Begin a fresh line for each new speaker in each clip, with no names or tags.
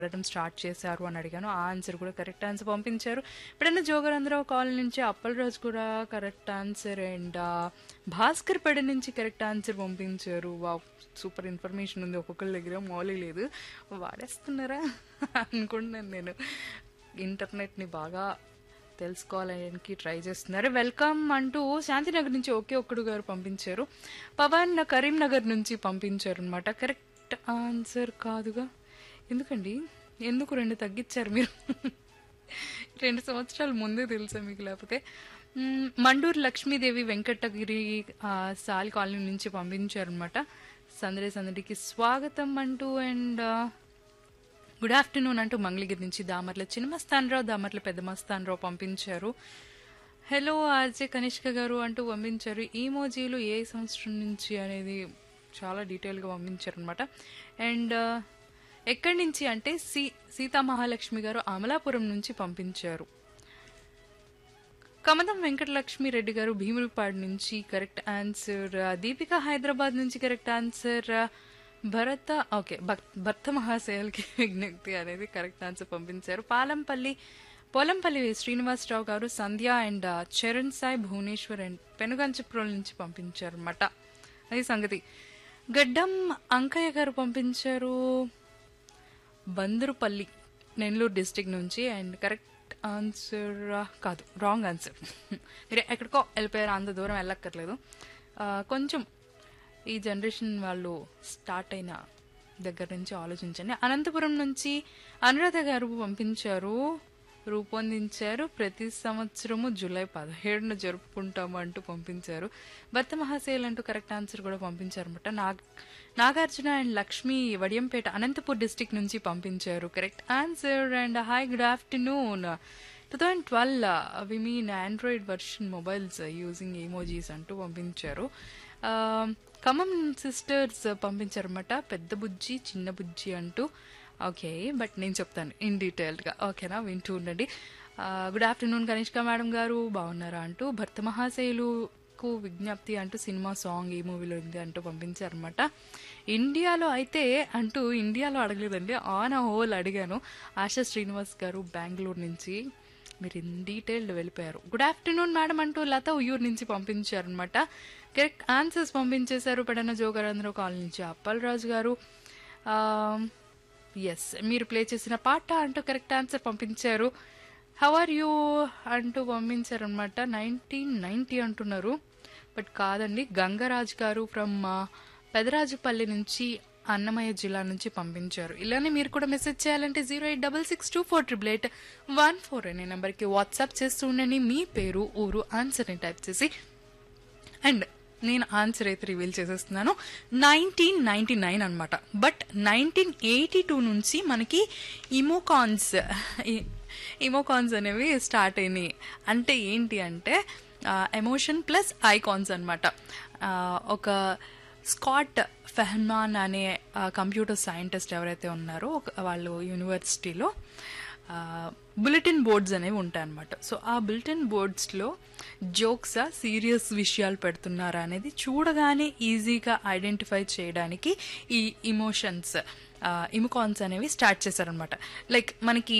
అడగడం స్టార్ట్ చేశారు అని అడిగాను ఆ ఆన్సర్ కూడా కరెక్ట్ ఆన్సర్ పంపించారు ఇప్పుడైనా జోగరంధ్రరావు కాలనీ నుంచి అప్పలరాజు కూడా కరెక్ట్ ఆన్సర్ అండ్ భాస్కర్ పెడ నుంచి కరెక్ట్ ఆన్సర్ పంపించారు వా సూపర్ ఇన్ఫర్మేషన్ ఉంది ఒక్కొక్కరి దగ్గర మౌలి లేదు వాడేస్తున్నారా అనుకుంటున్నాను నేను ఇంటర్నెట్ని బాగా తెలుసుకోవడానికి ట్రై చేస్తున్నారు వెల్కమ్ అంటూ శాంతినగర్ నుంచి ఒకే ఒక్కడు గారు పంపించారు పవన్ కరీంనగర్ నుంచి పంపించారు అనమాట కరెక్ట్ ఆన్సర్ కాదుగా ఎందుకండి ఎందుకు రెండు తగ్గించారు మీరు రెండు సంవత్సరాల ముందే తెలుసా మీకు లేకపోతే మ్మ్, మండూరు లక్ష్మీదేవి వెంకటగిరి ఆ, సాలి కాలనీ నుంచి పంపించారనమాట సందడి సందడికి స్వాగతం అంటూ అండ్ గుడ్ ఆఫ్టర్నూన్ అంటూ మంగళగిరి నుంచి దామర్ల చిన్నమస్తానరావు దామర్ల పెద్ద మస్తానరావు పంపించారు హలో ఆర్జే కనిష్క గారు అంటూ పంపించారు ఈమోజీలు ఏ సంవత్సరం నుంచి అనేది చాలా డీటెయిల్గా పంపించారు అనమాట అండ్ ఎక్కడి నుంచి అంటే సీ సీతా మహాలక్ష్మి గారు అమలాపురం నుంచి పంపించారు కమదం వెంకటలక్ష్మి రెడ్డి గారు భీములపాడు నుంచి కరెక్ట్ ఆన్సర్ దీపిక హైదరాబాద్ నుంచి కరెక్ట్ ఆన్సర్ భరత ఓకే భక్- భర్త మహాశయాలకి విజ్ఞప్తి అనేది కరెక్ట్ ఆన్సర్ పంపించారు పాలంపల్లి పోలంపల్లి శ్రీనివాసరావు గారు సంధ్య అండ్ చరణ్ సాయి భువనేశ్వర్ అండ్ పెనుగంచప్రోల్ నుంచి పంపించారు అన్నమాట అది సంగతి గడ్డం అంకయ్య గారు పంపించారు బందరుపల్లి నెల్లూరు డిస్టిక్ నుంచి అండ్ కరెక్ట్ ఆన్సర్ కాదు రాంగ్ ఆన్సర్ మీరు ఎక్కడికో వెళ్ళిపోయారు అంత దూరం వెళ్ళక్కర్లేదు ఆ, కొంచెం ఈ జనరేషన్ వాళ్ళు స్టార్ట్ అయిన దగ్గర నుంచి ఆలోచించండి అనంతపురం నుంచి అనురాధ గారు పంపించారు రూపొందించారు ప్రతి సంవత్సరము జూలై పదిహేడున జరుపుకుంటాము అంటూ పంపించారు భర్త మహాశైల్ అంటూ కరెక్ట్ ఆన్సర్ కూడా పంపించారు అనమాట నాగ్ నాగార్జున అండ్ లక్ష్మి వడియంపేట అనంతపూర్ డిస్టిక్ నుంచి పంపించారు correct answer and hi good afternoon two thousand twelve we mean android version mobiles using emojis అంటూ పంపించారు ఆ, ఖమ్మం సిస్టర్స్ పంపించారన్నమాట పెద్ద బుజ్జి చిన్న బుజ్జి అంటూ ఓకే బట్ నేను చెప్తాను ఇన్ డీటెయిల్డ్గా ఓకేనా వింటూ ఉండండి గుడ్ ఆఫ్టర్నూన్ కనిష్క మేడం గారు బాగున్నారా అంటూ భర్త మహాశైలుకు విజ్ఞప్తి అంటూ సినిమా సాంగ్ ఏ మూవీలో ఉంది అంటూ పంపించారనమాట ఇండియాలో అయితే అంటూ ఇండియాలో అడగలేదండి ఆన్ ఆ హోల్ అడిగాను ఆశా శ్రీనివాస్ గారు బెంగళూరు నుంచి మీరు ఇన్ డీటెయిల్డ్ వెళ్ళిపోయారు గుడ్ ఆఫ్టర్నూన్ మేడం అంటూ లత ఉయ్యూరు నుంచి పంపించారనమాట కరెక్ట్ ఆన్సర్స్ పంపించేశారు పెడన జోగరాంధ్ర కాలనీ నుంచి అప్పలరాజు గారు ఎస్ మీరు ప్లే చేసిన పాట అంటూ కరెక్ట్ ఆన్సర్ పంపించారు హౌ ఆర్ యూ అంటూ పంపించారు అనమాట నైన్టీన్ నైంటీ అంటున్నారు బట్ కాదండి గంగరాజ్ గారు ఫ్రమ్ పెదరాజుపల్లి నుంచి అన్నమయ్య జిల్లా నుంచి పంపించారు ఇలానే మీరు కూడా మెసేజ్ చేయాలంటే zero eight double six two four triple eight one four అనే నెంబర్కి వాట్సాప్ చేస్తూ ఉండండి మీ పేరు ఊరు ఆన్సర్ని టైప్ చేసి అండ్ నేను ఆన్సర్ అయితే రివీల్ చేసేస్తున్నాను నైన్టీన్ నైన్టీ నైన్ అనమాట బట్ నైన్టీన్ ఎయిటీ టూ నుంచి మనకి ఇమోకాన్స్ ఇమోకాన్స్ అనేవి స్టార్ట్ అయినాయి అంటే ఏంటి అంటే ఎమోషన్ ప్లస్ ఐకాన్స్ అనమాట ఒక స్కాట్ ఫెహమాన్ అనే కంప్యూటర్ సైంటిస్ట్ ఎవరైతే ఉన్నారో ఒక- వాళ్ళు యూనివర్సిటీలో బులెటిన్ బోర్డ్స్ అనేవి ఉంటాయన్నమాట సో ఆ బులెటిన్ బోర్డ్స్లో జోక్సా సీరియస్ విషయాలు పెడుతున్నారా అనేది చూడగానే ఈజీగా ఐడెంటిఫై చేయడానికి ఈ ఇమోషన్స్ ఇమోకాన్స్ అనేవి స్టార్ట్ చేశారనమాట లైక్ మనకి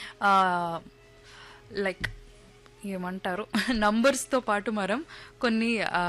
లైక్ ఏమంటారు నంబర్స్తో పాటు మనం కొన్ని ఆ,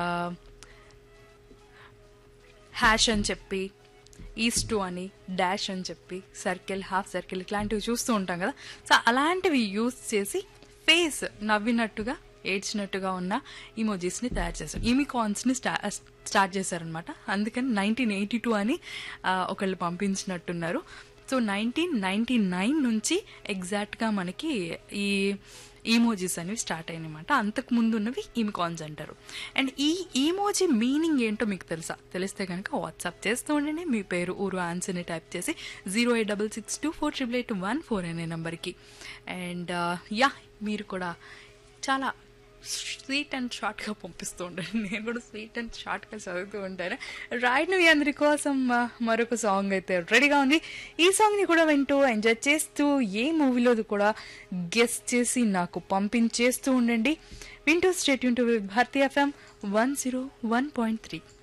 హ్యాష్ అని చెప్పి ఈస్ట్ టు అని డాష్ అని చెప్పి సర్కిల్ హాఫ్ సర్కిల్ ఇట్లాంటివి చూస్తూ ఉంటాం కదా సో అలాంటివి యూస్ చేసి ఫేస్ నవ్వినట్టుగా ఏడ్చినట్టుగా ఉన్న ఇమోజీస్ని తయారు చేశారు ఇమికాన్స్ని స్టా స్టార్ట్ చేశారనమాట అందుకని నైన్టీన్ ఎయిటీ టూ అని ఆ, ఒకళ్ళు పంపించినట్టున్నారు సో నైన్టీన్ నైన్టీ నైన్ నుంచి ఎగ్జాక్ట్గా మనకి ఈ ఈమోజీస్ అనేవి స్టార్ట్ అయినాయన్నమాట అంతకు ముందు ఉన్నవి ఈమికాన్స్ అంటారు అండ్ ఈ ఈమోజీ మీనింగ్ ఏంటో మీకు తెలుసా తెలిస్తే కనుక వాట్సాప్ చేస్తూ ఉండండి మీ పేరు ఊరు ఆన్సర్ని టైప్ చేసి zero eight double six two four triple eight one four అనే నెంబర్కి అండ్ యా మీరు కూడా చాలా స్వీట్ అండ్ షార్ట్గా పంపిస్తూ ఉంటాను నేను కూడా స్వీట్ అండ్ షార్ట్గా చదువుతూ ఉంటాను రైట్ మీ అందరి కోసం ఆ, మరొక సాంగ్ అయితే రెడీగా ఉంది ఈ సాంగ్ని కూడా వింటూ ఎంజాయ్ చేస్తూ ఏ మూవీలోది కూడా గెస్ట్ చేసి నాకు పంపించేస్తూ ఉండండి వింటూ స్టేట్ యూన్ to Bharatiya FM one zero one point three